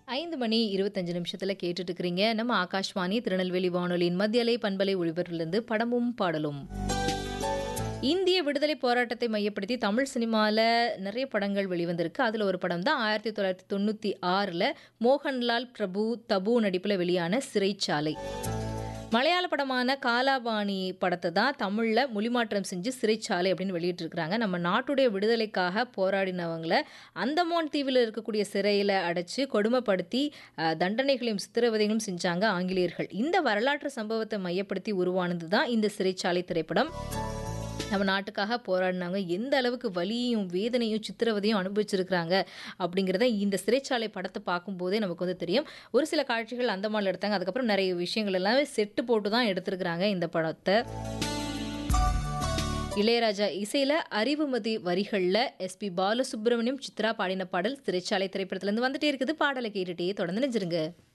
ஐந்து மணி இருபத்தஞ்சு நிமிஷத்துல கேட்டுட்டு இருக்கிறீங்க நம்ம ஆகாஷ்வாணி திருநெல்வேலி வானொலியின் மத்தியலை பண்பலை ஒளிபரப்பிலிருந்து படமும் பாடலும் இந்திய விடுதலை போராட்டத்தை மையப்படுத்தி தமிழ் சினிமாவில் நிறைய படங்கள் வெளிவந்திருக்கு அதில் ஒரு படம் தான் ஆயிரத்தி தொள்ளாயிரத்தி தொண்ணூற்றி ஆறில் மோகன்லால் பிரபு தபு நடிப்பில் வெளியான சிறைச்சாலை மலையாள படமான காலாபாணி படத்தை தான் தமிழில் மொழிமாற்றம் செஞ்சு சிறைச்சாலை அப்படின்னு வெளியிட்டிருக்கிறாங்க நம்ம நாட்டுடைய விடுதலைக்காக போராடினவங்களை அந்தமான் தீவில் இருக்கக்கூடிய சிறையில் அடைச்சு கொடுமைப்படுத்தி அஹ், தண்டனைகளையும் சித்திரவதைகளும் செஞ்சாங்க ஆங்கிலேயர்கள் இந்த வரலாற்று சம்பவத்தை மையப்படுத்தி உருவானது தான் இந்த சிறைச்சாலை திரைப்படம் நம்ம நாட்டுக்காக போராடினவங்க எந்த அளவுக்கு வலியையும் வேதனையும் சித்திரவதையும் அனுபவிச்சிருக்கிறாங்க அப்படிங்கிறத இந்த சிறைச்சாலை படத்தை பார்க்கும்போதே நமக்கு வந்து தெரியும் ஒரு சில காட்சிகள் அந்தமான்ல எடுத்தாங்க அதுக்கப்புறம் நிறைய விஷயங்கள் எல்லாமே செட்டு போட்டு தான் எடுத்திருக்கிறாங்க இந்த படத்தை இளையராஜா இசையில் அறிவுமதி வரிகளில் எஸ்பி பாலசுப்ரமணியம் சித்ரா பாடின பாடல் சிறைச்சாலை திரைப்படத்துலேருந்து வந்துட்டே இருக்குது பாடலை கேட்டுட்டே தொடர்ந்து நினைச்சிருங்க